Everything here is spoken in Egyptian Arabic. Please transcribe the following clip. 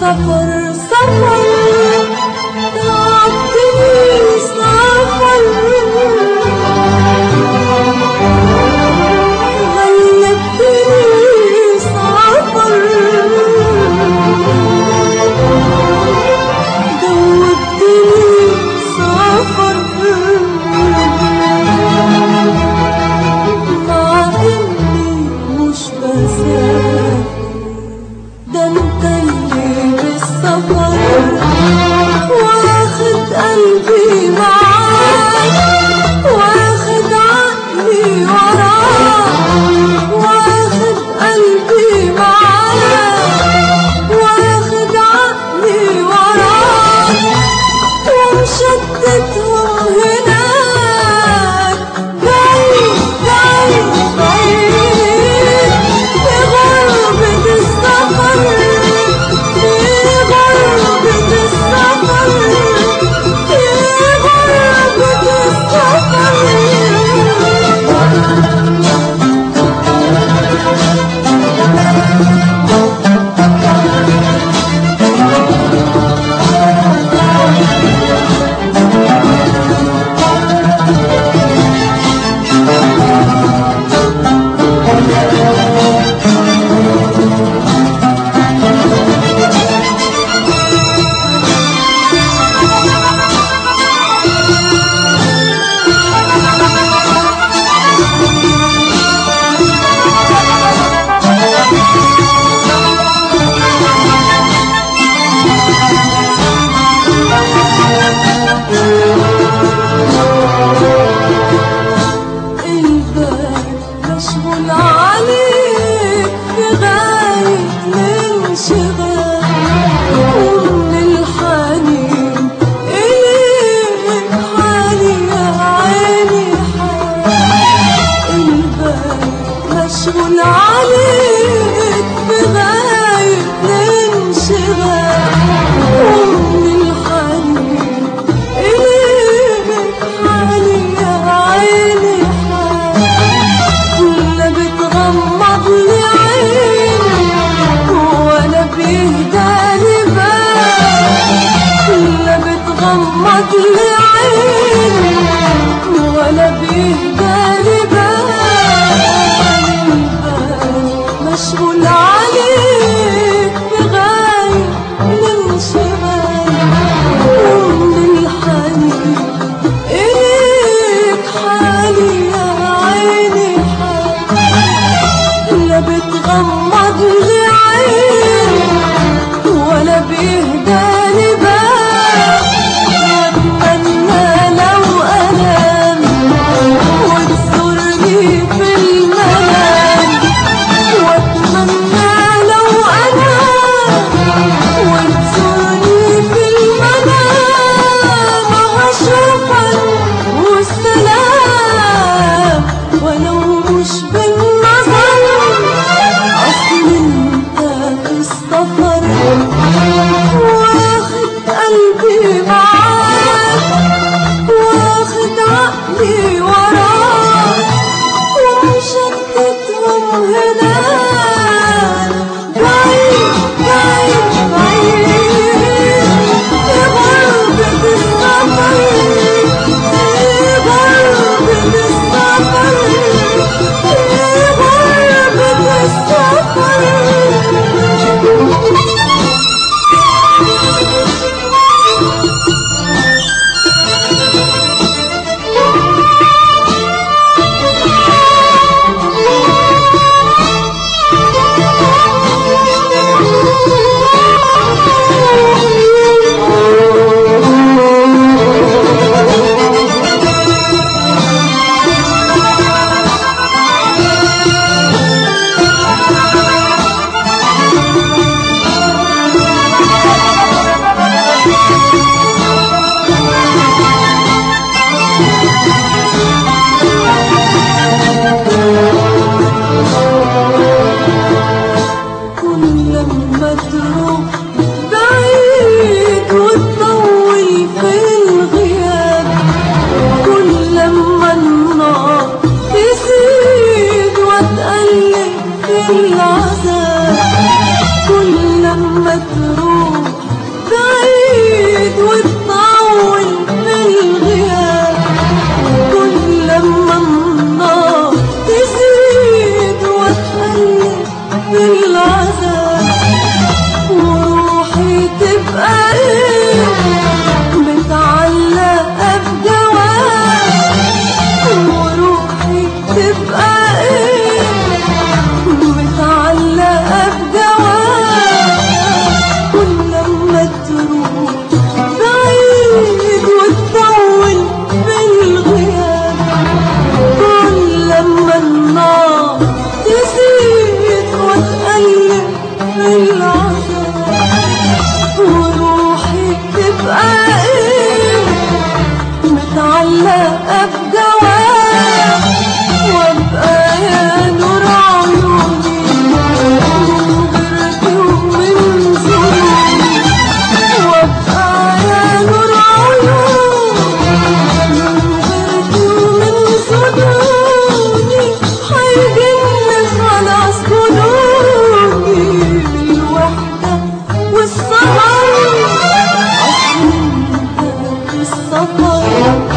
سفر سفر تعبتني سفر غلبتني سفر دوبتني سفر مع اني مش بسافر ده انت اللي بالسفر واخد قلبي معاك واخد عقلي وراك واخد قلبي معاك واخد عقلي وراك ومشتتهم هناك بعيد بعيد بعيد في غربة السفر في غربة السفر في غربة السفر الباب مشغول عليك في غاية الانشغال ومن الحنين إليك حالي يا عيني حال الباب مشغول عليك في غاية الانشغال ومن الحنين إليك حالي يا عيني حال لا بتغمض لي عيني ولا بيهداني بال لا بتغمض لي عيني ولا بيهداني بال مشغول عليك بغاية الانشغال ومن الحنين إليك حالي يا عيني حال لا بتغمض لي عيني ولا بيهداني بال أتمنى لو أنام وتزورني في المنام وأتمنى لو أنام وتزورني في المنام وأشوفك والسلام ولو مش بالنظر أصل انت في السفر واخد قلبي معاك واخد عقلي وراك ومشتتهم هناك بعيد بعيد بعيد في غربة السفر في غربة السفر في غربة السفر كل لما تروح بعيد وتطول في الغياب كل لما النار تزيد وتقلب في العذاب كل لما تروح بعيد وتطول في الغياب كل لما النار تزيد وتقلب في العذاب وروحي تبقى ايه متعلقة بجواب وروحي تبقى ايه متعلقة بجواب كل لما تروح بعيد وتطول في الغياب كل لما النار تزيد وتقلب في العذاب وروحي تبقى ايه متعلقة بجواب وابقى يا نور عيوني من غيرتي ومن ظلمي وابقى يا نور عيوني من غيرتي ومن ظلمي هيجنن خلاص جنوني بالوحدة والسهر أصل انت في السفر